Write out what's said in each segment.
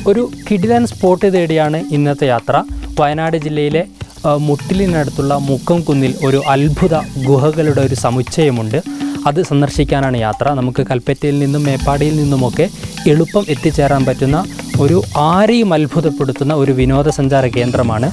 ഒരു കിടിലൻ സ്പോട്ട് തേടിയാണ് ഇന്നത്തെ യാത്ര വയനാട് ജില്ലയിലെ ആ, മുട്ടിലിനടുത്തുള്ള മുക്കം കുന്നിൽ ഒരു അത്ഭുത ഗുഹകളുടെ ഒരു സമുച്ചയമുണ്ട് അത് സന്ദർശിക്കാനാണ് യാത്ര നമുക്ക് കൽപ്പറ്റയിൽ നിന്നും മേപ്പാടിയിൽ നിന്നുമൊക്കെ എളുപ്പം എത്തിച്ചേരാൻ പറ്റുന്ന ഒരു ആരെയും അത്ഭുതപ്പെടുത്തുന്ന ഒരു വിനോദസഞ്ചാര കേന്ദ്രമാണ്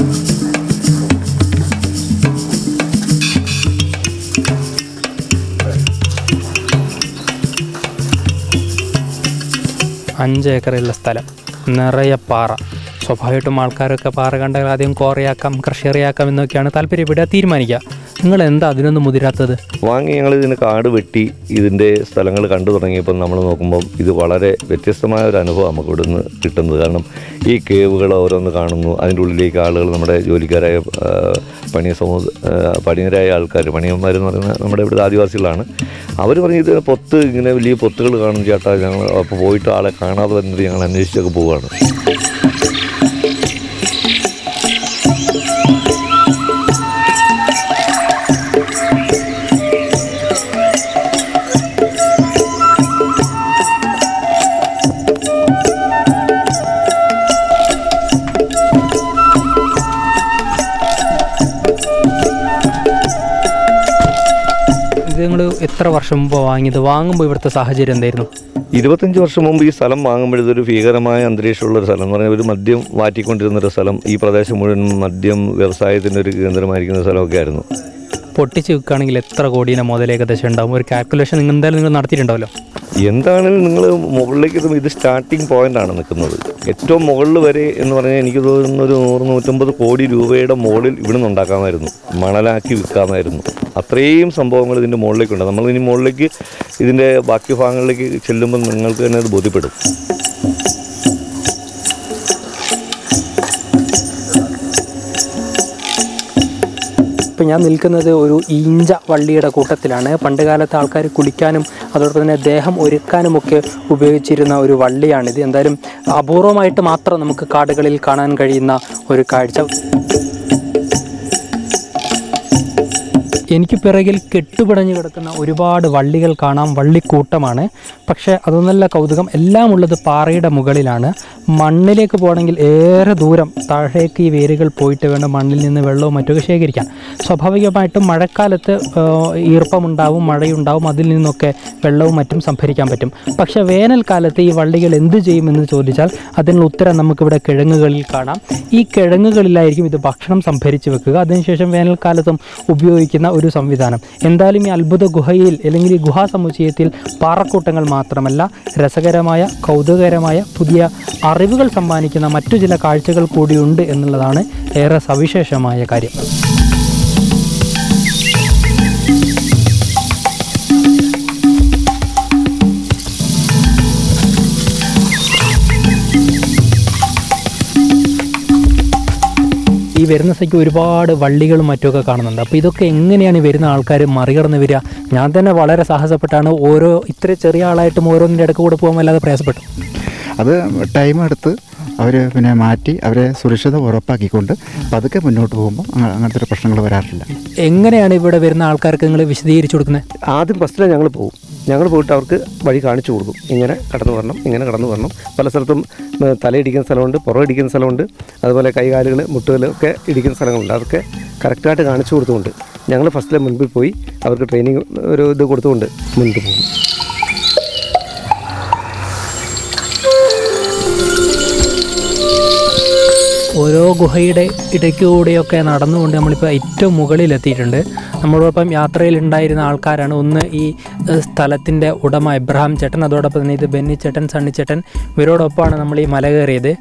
അഞ്ച് ഏക്കറുള്ള സ്ഥലം നിറയെ പാറ സ്വാഭാവികമായിട്ടും ആൾക്കാരൊക്കെ പാറ കണ്ടാൽ ആദ്യം കോറയാക്കാം കൃഷിയറിയാക്കാം എന്നൊക്കെയാണ് താല്പര്യപ്പെടുക തീരുമാനിക്കുക നിങ്ങൾ എന്താ അതിനൊന്നും മുതിരാത്തത് വാങ്ങി ഞങ്ങൾ ഇതിന് കാട് വെട്ടി ഇതിൻ്റെ സ്ഥലങ്ങൾ കണ്ടു തുടങ്ങിയപ്പോൾ നമ്മൾ നോക്കുമ്പോൾ ഇത് വളരെ വ്യത്യസ്തമായ ഒരു അനുഭവം നമുക്ക് ഇവിടുന്ന് കിട്ടുന്നത് കാരണം ഈ കേവുകൾ ഓരോന്ന് കാണുന്നു അതിൻ്റെ ഉള്ളിലേക്ക് ആളുകൾ നമ്മുടെ ജോലിക്കാരായ ആ, പണിയ സമൂഹ ആ, പണിയരായ ആൾക്കാർ പണിയന്മാരെന്ന് പറയുന്ന നമ്മുടെ ഇവിടുത്തെ ആദിവാസികളാണ് അവർ പറഞ്ഞു ഇത് പൊത്ത് ഇങ്ങനെ വലിയ പൊത്തുകൾ കാണും ചേട്ടാ ഞങ്ങൾ അപ്പോൾ പോയിട്ട് ആളെ കാണാതെ വരുന്നത് ഞങ്ങൾ അന്വേഷിച്ചൊക്കെ പോവുകയാണ് ഇത് നിങ്ങൾ എത്ര വർഷം മുമ്പ് വാങ്ങിയത് വാങ്ങുമ്പോൾ ഇവിടുത്തെ സാഹചര്യം എന്തായിരുന്നു ഇരുപത്തഞ്ച് വർഷം മുമ്പ് ഈ സ്ഥലം വാങ്ങുമ്പോൾ ഇതൊരു ഭീകരമായ അന്തരീക്ഷമുള്ള ഒരു സ്ഥലം എന്ന് പറഞ്ഞാൽ ഒരു മദ്യം വാറ്റിക്കൊണ്ടിരുന്ന ഒരു സ്ഥലം ഈ പ്രദേശം മുഴുവൻ മദ്യം വ്യവസായത്തിൻ്റെ ഒരു കേന്ദ്രമായിരിക്കുന്ന സ്ഥലമൊക്കെ ആയിരുന്നു പൊട്ടിച്ച് വെക്കുകയാണെങ്കിൽ എത്ര കോടീനെ മുതൽ ഏകദേശം ഉണ്ടാവും ഒരു കാൽക്കുലേഷൻ നിങ്ങൾ എന്തായാലും നിങ്ങൾ നടത്തിയിട്ടുണ്ടാവല്ലോ എന്താണെങ്കിലും നിങ്ങൾ മുകളിലേക്ക് എത്തുമ്പോൾ ഇത് സ്റ്റാർട്ടിംഗ് പോയിന്റാണ് നിൽക്കുന്നത് ഏറ്റവും മുകളിൽ വരെ എന്ന് പറഞ്ഞാൽ എനിക്ക് തോന്നുന്ന ഒരു നൂറ് നൂറ്റമ്പത് കോടി രൂപയുടെ മുകളിൽ ഇവിടുന്ന് ഉണ്ടാക്കാമായിരുന്നു മണലാക്കി വിൽക്കാമായിരുന്നു അത്രയും സംഭവങ്ങൾ ഇതിൻ്റെ മുകളിലേക്കുണ്ട് നമ്മൾ ഇനി മുകളിലേക്ക് ഇതിൻ്റെ ബാക്കി ഭാഗങ്ങളിലേക്ക് ചെല്ലുമ്പോൾ നിങ്ങൾക്ക് തന്നെ അത് ബോധ്യപ്പെടും ഇപ്പം ഞാൻ നിൽക്കുന്നത് ഒരു ഈഞ്ച വള്ളിയുടെ കൂട്ടത്തിലാണ് പണ്ട് കാലത്ത് ആൾക്കാർ കുളിക്കാനും അതോടൊപ്പം തന്നെ ദേഹം ഒരുക്കാനുമൊക്കെ ഉപയോഗിച്ചിരുന്ന ഒരു വള്ളിയാണിത് എന്തായാലും അപൂർവമായിട്ട് മാത്രം നമുക്ക് കാടുകളിൽ കാണാൻ കഴിയുന്ന ഒരു കാഴ്ച എനിക്ക് പിറകിൽ കെട്ടുപിടഞ്ഞു കിടക്കുന്ന ഒരുപാട് വള്ളികൾ കാണാം വള്ളിക്കൂട്ടമാണ് പക്ഷേ അതൊന്നല്ല കൗതുകം എല്ലാം ഉള്ളത് പാറയുടെ മുകളിലാണ് മണ്ണിലേക്ക് പോകണമെങ്കിൽ ഏറെ ദൂരം താഴേക്ക് ഈ വേരുകൾ പോയിട്ട് വേണം മണ്ണിൽ നിന്ന് വെള്ളവും മറ്റൊക്കെ ശേഖരിക്കാൻ സ്വാഭാവികമായിട്ടും മഴക്കാലത്ത് ആ, ഈർപ്പമുണ്ടാവും മഴയുണ്ടാവും അതിൽ നിന്നൊക്കെ വെള്ളവും മറ്റും സംഭരിക്കാൻ പറ്റും പക്ഷേ വേനൽക്കാലത്ത് ഈ വള്ളികൾ എന്ത് ചെയ്യുമെന്ന് ചോദിച്ചാൽ അതിനുള്ള ഉത്തരം നമുക്കിവിടെ കിഴങ്ങുകളിൽ കാണാം ഈ കിഴങ്ങുകളിലായിരിക്കും ഇത് ഭക്ഷണം സംഭരിച്ച് വെക്കുക അതിനുശേഷം വേനൽക്കാലത്തും ഉപയോഗിക്കുന്ന ഒരു സംവിധാനം എന്തായാലും ഈ അത്ഭുത ഗുഹയിൽ അല്ലെങ്കിൽ ഈ ഗുഹാ സമുച്ചയത്തിൽ പാറക്കൂട്ടങ്ങൾ മാത്രമല്ല രസകരമായ കൗതുകകരമായ പുതിയ അറിവുകൾ സമ്മാനിക്കുന്ന മറ്റു ചില കാഴ്ചകൾ കൂടിയുണ്ട് എന്നുള്ളതാണ് ഏറെ സവിശേഷമായ കാര്യം ഈ വരുന്ന സ്ഥയ്ക്ക് ഒരുപാട് വള്ളികളും മറ്റുമൊക്കെ കാണുന്നുണ്ട് അപ്പോൾ ഇതൊക്കെ എങ്ങനെയാണ് ഈ വരുന്ന ആൾക്കാർ മറികടന്ന് വരിക ഞാൻ തന്നെ വളരെ സാഹസപ്പെട്ടാണ് ഓരോ ഇത്ര ചെറിയ ആളായിട്ടും ഓരോന്നിൻ്റെ ഇടയ്ക്ക് കൂടെ പോകാൻ വല്ലാതെ പ്രയാസപ്പെട്ടു അത് ടൈം എടുത്ത് അവർ പിന്നെ മാറ്റി അവരെ സുരക്ഷിത ഉറപ്പാക്കിക്കൊണ്ട് പതുക്കെ മുന്നോട്ട് പോകുമ്പോൾ അങ്ങ- അങ്ങനത്തെ ഒരു പ്രശ്നങ്ങൾ വരാറില്ല എങ്ങനെയാണ് ഇവിടെ വരുന്ന ആൾക്കാർക്ക് നിങ്ങൾ വിശദീകരിച്ചു കൊടുക്കുന്നത് ആദ്യം ഫസ്റ്റിൽ ഞങ്ങൾ പോകും ഞങ്ങൾ പോയിട്ട് അവർക്ക് വഴി കാണിച്ചു കൊടുക്കും ഇങ്ങനെ കടന്നു വരണം ഇങ്ങനെ കടന്നു വരണം പല സ്ഥലത്തും ഉം, തലയിടിക്കുന്ന സ്ഥലമുണ്ട് പുറം ഇടിക്കുന്ന സ്ഥലമുണ്ട് അതുപോലെ കൈകാലുകൾ മുട്ടുകൾ ഒക്കെ ഇടിക്കുന്ന സ്ഥലങ്ങളുണ്ട് അതൊക്കെ കറക്റ്റായിട്ട് കാണിച്ചു കൊടുത്തുകൊണ്ട് ഞങ്ങൾ ഫസ്റ്റിലെ മുൻപിൽ പോയി അവർക്ക് ട്രെയിനിങ് ഒരു ഇത് കൊടുത്തുകൊണ്ട് മുൻപിൽ പോകും ഓരോ ഗുഹയുടെ ഇടയ്ക്കൂടെയൊക്കെ നടന്നുകൊണ്ട് നമ്മളിപ്പോൾ ഏറ്റവും മുകളിലെത്തിയിട്ടുണ്ട് നമ്മളോടൊപ്പം യാത്രയിലുണ്ടായിരുന്ന ആൾക്കാരാണ് ഒന്ന് ഈ ഏഹ്, സ്ഥലത്തിൻ്റെ ഉടമ ഇബ്രഹാം ചേട്ടൻ അതോടൊപ്പം തന്നെ ഇത് ബെന്നി ചേട്ടൻ സണ്ണി ചേട്ടൻ ഇവരോടൊപ്പമാണ് നമ്മൾ ഈ മല കയറിയത്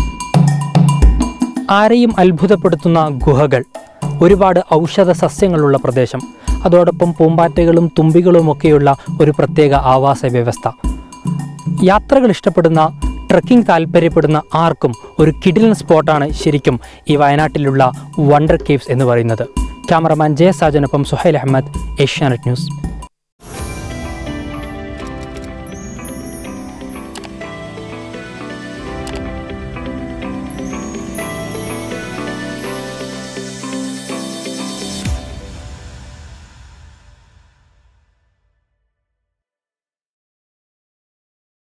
ആരെയും അത്ഭുതപ്പെടുത്തുന്ന ഗുഹകൾ ഒരുപാട് ഔഷധ സസ്യങ്ങളുള്ള പ്രദേശം അതോടൊപ്പം പൂമ്പാറ്റകളും തുമ്പികളുമൊക്കെയുള്ള ഒരു പ്രത്യേക ആവാസ വ്യവസ്ഥ യാത്രകൾ ഇഷ്ടപ്പെടുന്ന ട്രക്കിംഗ് താല്പര്യപ്പെടുന്ന ആർക്കും ഒരു കിടിലൻ സ്പോട്ടാണ് ശരിക്കും ഈ വയനാട്ടിലുള്ള വണ്ടർ കേവ്സ് എന്ന് പറയുന്നത് ക്യാമറമാൻ ജയ സാജനൊപ്പം സുഹൈൽ അഹമ്മദ് ഏഷ്യാനെറ്റ് ന്യൂസ്